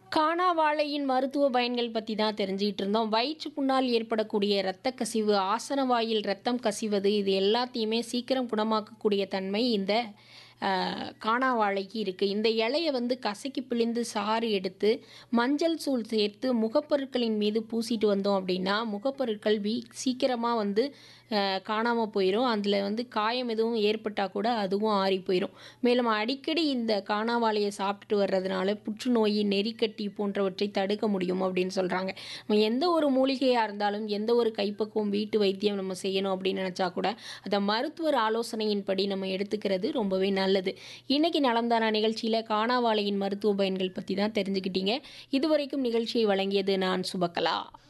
கானாவாழையின் மருத்துவ பயன்கள் பற்றி தான் தெரிஞ்சுக்கிட்டு இருந்தோம் வயிற்று புண்ணால் ஏற்படக்கூடிய இரத்த கசிவு ஆசனவாயில் ரத்தம் கசிவது இது எல்லாத்தையுமே சீக்கிரம் குணமாக்கக்கூடிய தன்மை இந்த ஆஹ், கானாவாழைக்கு இருக்குது இந்த இலையை வந்து கசக்கி பிழிந்து சாறு எடுத்து மஞ்சள் தூள் சேர்த்து முகப்பொருட்களின் மீது பூசிட்டு வந்தோம் அப்படின்னா முகப்பொருட்கள் வீ சீக்கிரமாக வந்து காணாமல் போயிடும் அதில் வந்து காயம் எதுவும் ஏற்பட்டால் கூட அதுவும் ஆறி போயிடும் மேலும் அடிக்கடி இந்த காணாவாழையை சாப்பிட்டுட்டு வர்றதுனால புற்றுநோய் நெறிக்கட்டி போன்றவற்றை தடுக்க முடியும் அப்படின்னு சொல்கிறாங்க நம்ம எந்த ஒரு மூலிகையாக இருந்தாலும் எந்த ஒரு கைப்பக்குவம் வீட்டு வைத்தியம் நம்ம செய்யணும் அப்படின்னு நினச்சா கூட அதை மருத்துவர் ஆலோசனையின்படி நம்ம எடுத்துக்கிறது ரொம்பவே நல்லது இன்னைக்கு நலம்தானா நிகழ்ச்சியில் காணாவாழையின் மருத்துவ பயன்கள் பற்றி தான் தெரிஞ்சுக்கிட்டீங்க இதுவரைக்கும் நிகழ்ச்சியை வழங்கியது நான் சுபகலா